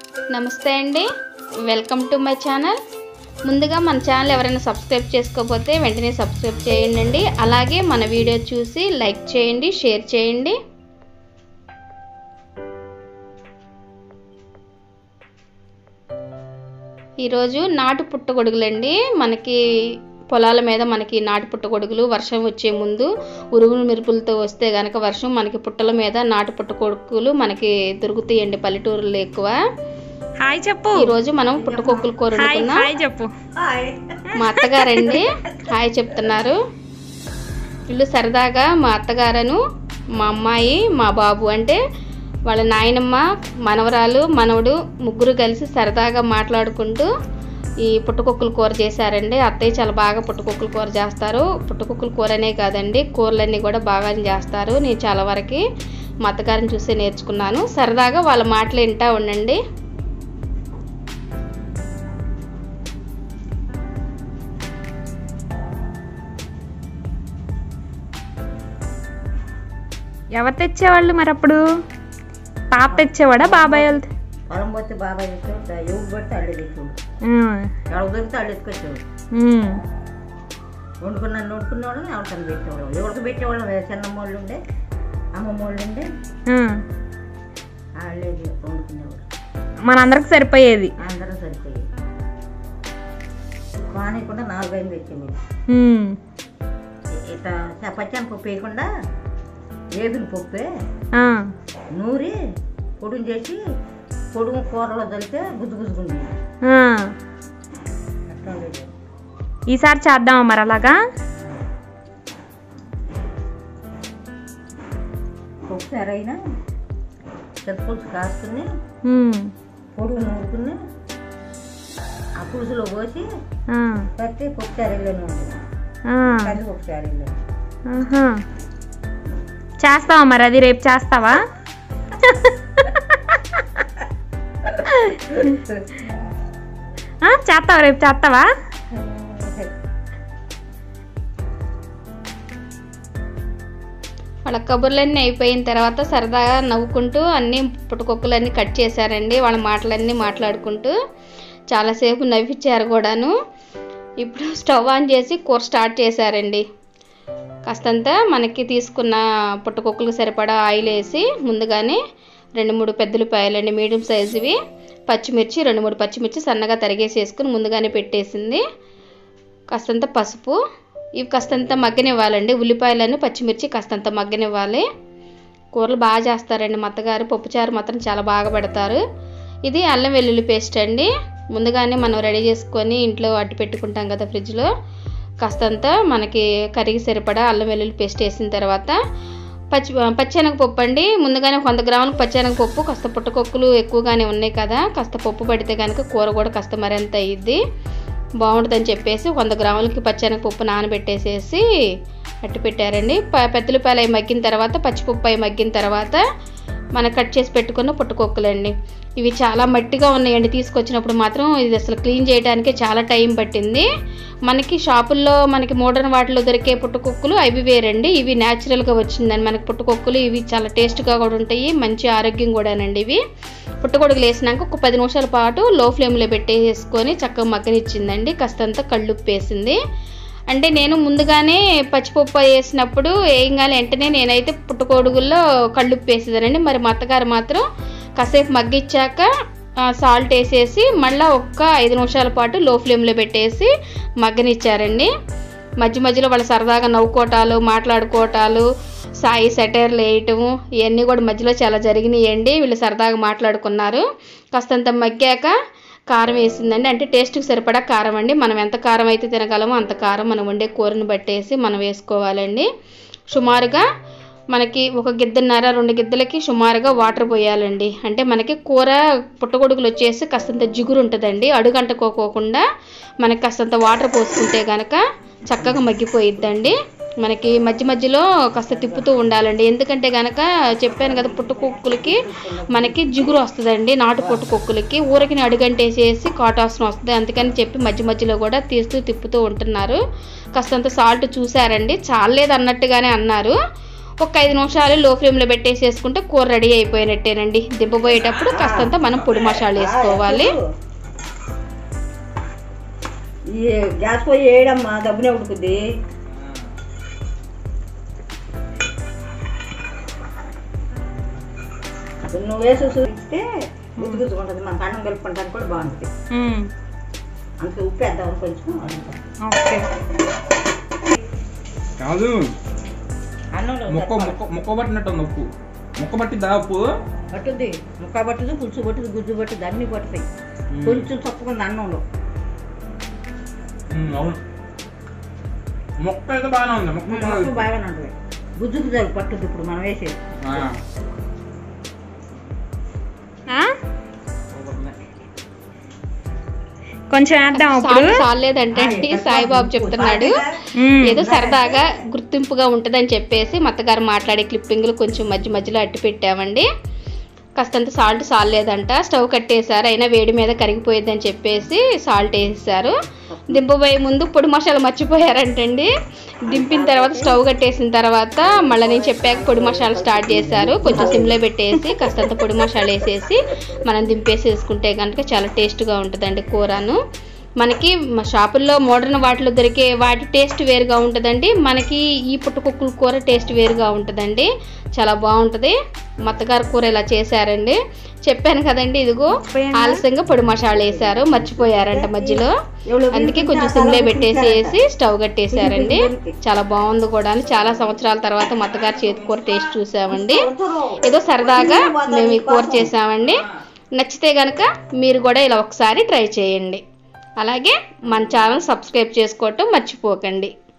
నమస్తే అండి welcome to my channel ముందుగా మన ఛానల్ ఎవరైనా సబ్స్క్రైబ్ చేసుకోకపోతే వెంటనే సబ్స్క్రైబ్ చేయండి అలాగే మన వీడియో చూసి లైక్ చేయండి షేర్ చేయండి ఈరోజు నాటు పుట్టగొడుగులండి మనకి పొలాల మీద మనకి నాటు పుట్టగొడుగులు వర్షం వచ్చే ముందు ఉరుములు మెరుపులతో వస్తే గనక వర్షం మనకి పుట్టల మీద నాటు పుట్టగొడుగులు మనకి దొరుకుతాయండి పల్లెటూరులో ఎక్కువ హాయ్ చెప్పు ఈ రోజు మనం పుట్టకొక్కులు కూర హాయ్ వండుకున్నాం హాయ్ చెప్పు మా అత్తగారండి హాయ్ చెప్తున్నారు వీళ్ళు సరదాగా మా అత్తగారను మా అమ్మాయి మా బాబు అంటే వాళ్ళ నాయనమ్మ మనవరాలు మనవడు ముగ్గురు కలిసి సరదాగా మాట్లాడుకుంటూ ఈ పుట్టకొక్కుల కూర చేశారండి అత్తయ్య చాలా బాగా పుట్టకొక్కుల కూర చేస్తారు పుట్టకొక్కుల కూరనే కాదండి కూరలన్నీ కూడా బాగా చేస్తారు నేను చాలా వరకు మా అత్తగారిని చూసి నేర్చుకున్నాను సరదాగా వాళ్ళ మాటలు వింటా ఉండండి ఎవరు తెచ్చేవాళ్ళు మరి అప్పుడు పాప తెచ్చేవాడా బాబాయ్ వాళ్ళు పొలం పోతే బాబాయ్ తెచ్చాడు ఎవరు పడితే అల్లు తెచ్చాడు ఉమ్, ఎవరు దొరికితే అల్లు ఎత్తుకొచ్చాడు ఉమ్, వండుకున్నాను వండుకునేవాడు ఎవరికైనా పెట్టేవాడు ఎవరికి పెట్టేవాళ్ళు చిన్నమ్మ వాళ్ళు ఉండే అమ్మమ్మ వాళ్ళు ఉండే ఉమ్. వాళ్ళే వండుకునేవాడు మనందరికి సరిపోయేది అందరూ సరిపోయి కానికుండా నాలుగైదు తెచ్చేవాడు ఉమ్, ఇట్లా పచ్చాని పప్పు వేయకుండా వేపిన పప్పే ఆ, నూరి పొడుగు చేసి పొడుగు కూరలో చల్లితే గుజ్జు గుజ్జుకుంది ఆ. అట్లా ఉండేది ఈసారి చేద్దామా మరి అలాగా పప్పు సరైన చింతపులుసు కాసుకుని ఉమ్, పొడుగు నూరుకుని ఆ పులుసులో పోసి ఆ, పట్టి పప్పు చారీలోనే ఉంటుంది ఆ, కంది పప్పు చారీలో ఆహా. చేస్తావా మరి అది రేపు చేస్తావా ఆ, చేస్తావా రేపు చేస్తావా వాళ్ళ కబుర్లన్నీ అయిపోయిన తర్వాత సరదాగా నవ్వుకుంటూ అన్నీ పుట్టుకొక్కులన్నీ కట్ చేశారండి వాళ్ళ మాటలన్నీ మాట్లాడుకుంటూ చాలాసేపు నవ్వించారు కూడాను ఇప్పుడు స్టవ్ ఆన్ చేసి కూర స్టార్ట్ చేశారండి కాస్తంత మనకి తీసుకున్న పుట్టకొక్కులకు సరిపడా ఆయిల్ వేసి ముందుగానే రెండు మూడు పెద్దలపాయలండి మీడియం సైజువి పచ్చిమిర్చి రెండు మూడు పచ్చిమిర్చి సన్నగా తరిగేసి వేసుకుని ముందుగానే పెట్టేసింది కాస్తంత పసుపు ఇవి కాస్తంత మగ్గనివ్వాలండి ఉల్లిపాయలను పచ్చిమిర్చి కాస్తంత మగ్గనివ్వాలి కూరలు బాగా చేస్తారండి మా అత్తగారు పప్పుచారు మాత్రం చాలా బాగా పెడతారు ఇది అల్లం వెల్లుల్లి పేస్ట్ అండి ముందుగానే మనం రెడీ చేసుకొని ఇంట్లో అట్టు పెట్టుకుంటాం కదా ఫ్రిడ్జ్లో కాస్తంత మనకి కరిగి సరిపడా అల్లం వెల్లుల్లి పేస్ట్ వేసిన తర్వాత పచ్చి పచ్చెనగపప్పు అండి ముందుగానే వంద గ్రాములకు పచ్చెనగపప్పు కాస్త పుట్టకొక్కులు ఎక్కువగానే ఉన్నాయి కదా కాస్త పప్పు పడితే కనుక కూర కూడా కాస్త మరింత అయ్యిద్ది బాగుంటుందని చెప్పేసి వంద గ్రాములకి పచ్చెనగపప్పు నానబెట్టేసేసి అట్టు పెట్టారండి ప పెద్దలపాయలు అవి మగ్గిన తర్వాత పచ్చిపప్పు అవి మగ్గిన తర్వాత మనం కట్ చేసి పెట్టుకున్న పుట్టకొక్కులండి ఇవి చాలా మట్టిగా ఉన్నాయండి తీసుకొచ్చినప్పుడు మాత్రం ఇది అసలు క్లీన్ చేయడానికే చాలా టైం పట్టింది మనకి షాపుల్లో మనకి మోడర్న్ వాటిలో దొరికే పుట్టకొక్కులు అవి వేరండి ఇవి న్యాచురల్గా వచ్చిందండి మనకి పుట్టకొక్కులు ఇవి చాలా టేస్ట్గా కూడా ఉంటాయి మంచి ఆరోగ్యం కూడానండి ఇవి పుట్టగొడుగులు వేసినాక ఒక పది నిమిషాల పాటు లో ఫ్లేమ్లో పెట్టేసుకొని చక్కగా మగ్గనిచ్చిందండి కాస్తంత కళ్ళుప్పు వేసింది అంటే నేను ముందుగానే పచ్చిపప్పు వేసినప్పుడు వేయంగానే వెంటనే నేనైతే పుట్టగొడుగుల్లో కళ్ళుప్పు వేసేదానండి మరి మా అత్తగారు మాత్రం కాసేపు మగ్గిచ్చాక సాల్ట్ వేసేసి మళ్ళీ ఒక్క ఐదు నిమిషాల పాటు లో ఫ్లేమ్లో పెట్టేసి మగ్గనిచ్చారండి మధ్య మధ్యలో వాళ్ళు సరదాగా నవ్వుకోవటాలు మాట్లాడుకోవటాలు సాయి సెటైర్లు వేయటము ఇవన్నీ కూడా మధ్యలో చాలా జరిగినాయండి వీళ్ళు సరదాగా మాట్లాడుకున్నారు కాస్తంత మగ్గాక కారం వేసిందండి అంటే టేస్ట్కి సరిపడా కారం అండి మనం ఎంత కారం అయితే తినగలమో అంత కారం మనం వండే కూరని బట్టేసి మనం వేసుకోవాలండి సుమారుగా మనకి ఒక గిద్దన్నర రెండు గిద్దలకి సుమారుగా వాటర్ పోయాలండి అంటే మనకి కూర పుట్టగొడుగులు వచ్చేసి కాస్తంత జిగురు ఉంటుందండి అడుగంటుకోకుండా మనకి కాస్తంత వాటర్ పోసుకుంటే కనుక చక్కగా మగ్గిపోయిద్దండి మనకి మధ్య మధ్యలో కాస్త తిప్పుతూ ఉండాలండి ఎందుకంటే కనుక చెప్పాను కదా పుట్టుకొక్కులకి మనకి జిగురు వస్తుందండి నాటు పుట్టుకొక్కులకి ఊరికి అడుగంటేసేసి కాటాసన వస్తుంది అందుకని చెప్పి మధ్య మధ్యలో కూడా తీస్తూ తిప్పుతూ ఉంటున్నారు కాస్తంత సాల్ట్ చూసారండి చాలేదు అన్నట్టుగానే అన్నారు ఒక ఐదు నిమిషాలు లో ఫ్లేమ్లో పెట్టేసేసుకుంటే కూర రెడీ అయిపోయినట్టేనండి దింపబోయేటప్పుడు కాస్తంత మనం పొడి మసాలా వేసుకోవాలి ఈ గ్యాస్ పోయి వేయడమ్మా దబ్బునే ఉడుకుద్ది నువ్వు వేసి చూస్తే ఉతుకుతుంది మనకు అన్నం కలుపుకుంటానికి కూడా బాగుంటుంది మ్మ్. అందుకే ఉప్పు వేద్దాం కొంచెం అంతా. ఓకే కాదు అన్నంలో ముక్క ముక్క ముక్క పట్టినట్టు ఉప్పు ముక్క పట్టిద్దా ఉప్పు పట్టుద్ది ముక్క పట్టుద్ది పులుసు పట్టుద్ది గుజ్జు పట్టుద్ది అన్ని పట్టుతాయి మ్మ్. కొంచెం తప్పుకుంది అన్నంలో మ్మ్, అవును ముక్క అయితే బాగానే ఉంది ముక్క ముక్క మొత్తం బాగానే ఉంటుంది గుజ్జుకు జరుగు పట్టుద్ది ఇప్పుడు మనం వేసేది ఆ. ఆ? కొంచెం వేద్దాం అప్పుడు సాల్ట్ సాలేదంటే అండి సాయిబాబు చెప్తున్నాడు మ్మ్. ఏదో సరదాగా గుర్తింపుగా ఉంటుందని చెప్పేసి మా అత్తగారు మాట్లాడే క్లిప్పింగ్లు కొంచెం మధ్య మధ్యలో అట్టు పెట్టామండి కాస్తంత సాల్ట్ సాలేదంట స్టవ్ కట్టేశారు అయినా వేడి మీద కరిగిపోయేదని చెప్పేసి సాల్ట్ వేసేసారు దింపబోయే ముందు పొడి మసాలా మర్చిపోయారంటండి దింపిన తర్వాత స్టవ్ కట్టేసిన తర్వాత మళ్ళీ నేను చెప్పాక పొడి మసాలా స్టార్ట్ చేశారు కొంచెం సిమ్లో పెట్టేసి కాస్తంత పొడి మసాలా వేసేసి మనం దింపేసి వేసుకుంటే కనుక చాలా టేస్ట్గా ఉంటుందండి కూరను మనకి మా షాపుల్లో మోడర్న్ వాటిలో దొరికే వాటి టేస్ట్ వేరుగా ఉంటుందండి మనకి ఈ పుట్టుకొక్కుల కూర టేస్ట్ వేరుగా ఉంటుందండి చాలా బాగుంటుంది మత్తగారు కూర ఇలా చేశారండి చెప్పాను కదండి ఇదిగో ఆలస్యంగా పొడి మసాలా వేశారు మర్చిపోయారంట మధ్యలో అందుకే కొంచెం సిమ్లో పెట్టేసి వేసి స్టవ్ కట్టేశారండి చాలా బాగుంది కూడా చాలా సంవత్సరాల తర్వాత మత్తగారు చేతి కూర టేస్ట్ చూసామండి ఏదో సరదాగా మేము ఈ కూర చేసామండి నచ్చితే కనుక మీరు కూడా ఇలా ఒకసారి ట్రై చేయండి అలాగే మన ఛానల్ సబ్స్క్రైబ్ చేసుకోవటం మర్చిపోకండి